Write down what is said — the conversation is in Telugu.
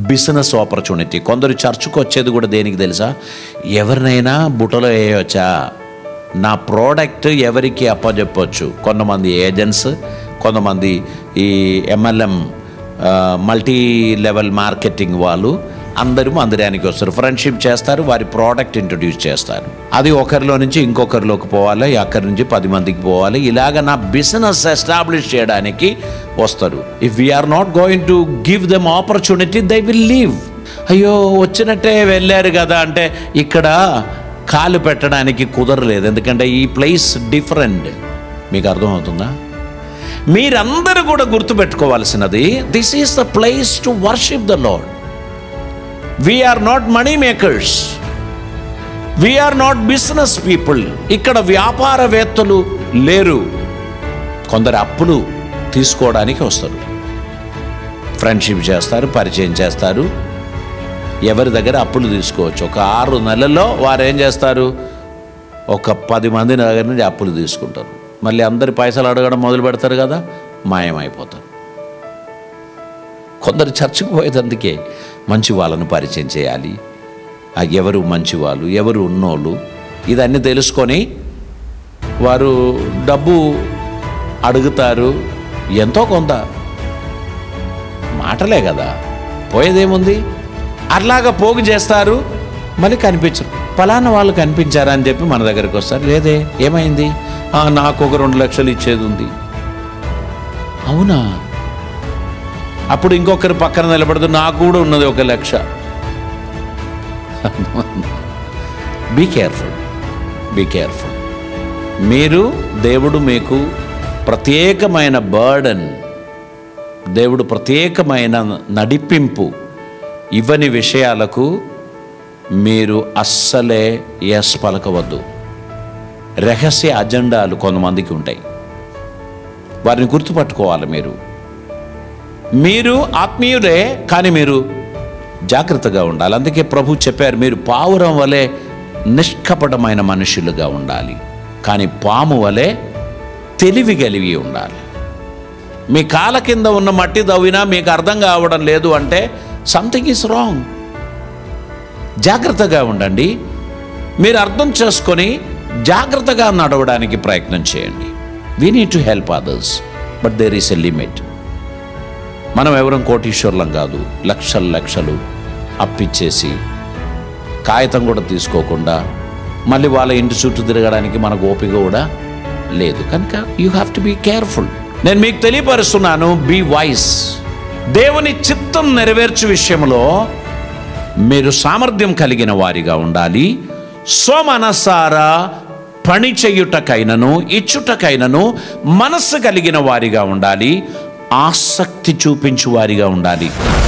బిజినెస్ ఆపర్చునిటీ కొందరు చర్చకు వచ్చేది కూడా దేనికి తెలుసా ఎవరినైనా బుట్టలో వేయవచ్చా నా ప్రోడక్ట్ ఎవరికి అప్పచెప్పొచ్చు కొంతమంది ఏజెంట్స్ కొంతమంది ఈ ఎంఎల్ఎం మల్టీ లెవెల్ మార్కెటింగ్ వాళ్ళు అందరూ మందిరానికి వస్తారు ఫ్రెండ్షిప్ చేస్తారు వారి ప్రోడక్ట్ ఇంట్రడ్యూస్ చేస్తారు అది ఒకరిలో నుంచి ఇంకొకరిలోకి పోవాలి అక్కడి నుంచి పది మందికి పోవాలి ఇలాగ నా బిజినెస్ ఎస్టాబ్లిష్ చేయడానికి వస్తారు if we are not going to give them opportunity they will leave అయ్యో వచ్చినట్టే వెళ్ళారు కదా అంటే ఇక్కడ కాలు పెట్టడానికి కుదరలేదు ఎందుకంటే ఈ ప్లేస్ డిఫరెంట్ మీకు అర్థమవుతుందా మీరందరూ కూడా గుర్తుపెట్టుకోవాల్సినది this is the place to worship the Lord we are not money makers we are not business people ఇక్కడ వ్యాపారవేత్తలు లేరు కొందరు అప్పులు తీసుకోవడానికి వస్తారు ఫ్రెండ్షిప్ చేస్తారు పరిచయం చేస్తారు ఎవరి దగ్గర అప్పులు తీసుకోవచ్చు ఒక ఆరు నెలల్లో వారు ఏం చేస్తారు ఒక పది మంది దగ్గర నుంచి అప్పులు తీసుకుంటారు మళ్ళీ అందరి పైసలు అడగడం మొదలు పెడతారు కదా మాయమైపోతారు కొందరు చర్చకు పోయేదందుకే మంచి వాళ్ళను పరిచయం చేయాలి ఆ ఎవరు మంచివాళ్ళు ఎవరు ఉన్నోళ్ళు ఇదన్నీ తెలుసుకొని వారు డబ్బు అడుగుతారు ఎంతో కొంత మాటలే కదా పోయేదేముంది అట్లాగా పోగు చేస్తారు మళ్ళీ కనిపించరు ఫలానా వాళ్ళు కనిపించారా అని చెప్పి మన దగ్గరికి వస్తారు లేదే ఏమైంది "ఆ, నాకు ఒక రెండు లక్షలు ఇచ్చేది ఉంది అవునా అప్పుడు ఇంకొకరు పక్కన నిలబడుతూ నాకు కూడా ఉన్నది ఒక లక్ష బీ కేర్ఫుల్ బీ కేర్ఫుల్ మీరు దేవుడు మీకు ప్రత్యేకమైన బర్డన్ దేవుడు ప్రత్యేకమైన నడిపింపు ఇవ్వని విషయాలకు మీరు అస్సలే ఎస్ పలకవద్దు రహస్య అజెండాలు కొంతమందికి ఉంటాయి వారిని గుర్తుపట్టుకోవాలి మీరు మీరు ఆత్మీయులే కానీ మీరు జాగ్రత్తగా ఉండాలి అందుకే ప్రభు చెప్పారు మీరు పావురం వలె నిష్కపటమైన మనుషులుగా ఉండాలి కానీ పాము వలె తెలివి కలిగి ఉండాలి మీ కాల కింద ఉన్న మట్టి తవ్వినా మీకు అర్థం కావడం లేదు అంటే సంథింగ్ ఈస్ రాంగ్ జాగ్రత్తగా ఉండండి మీరు అర్థం చేసుకొని జాగ్రత్తగా నడవడానికి ప్రయత్నం చేయండి we need to help others but there is a limit మనం ఎవరం కోటీశ్వర్లం కాదు లక్షలు లక్షలు అప్పిచ్చేసి కాగితం కూడా తీసుకోకుండా మళ్ళీ వాళ్ళ ఇంటి చుట్టూ తిరగడానికి మనకు ఓపిక కూడా లేదు కనుక you have to be careful నేను మీకు తెలియపరుస్తున్నాను బీ వాయిస్ దేవుని చిత్తం నెరవేర్చు విషయంలో మీరు సామర్థ్యం కలిగిన వారిగా ఉండాలి స్వమనసారా పని చెయ్యుటకైనను ఇచ్చుటకైనను మనస్సు కలిగిన వారిగా ఉండాలి ఆసక్తి చూపించు వారిగా ఉండాలి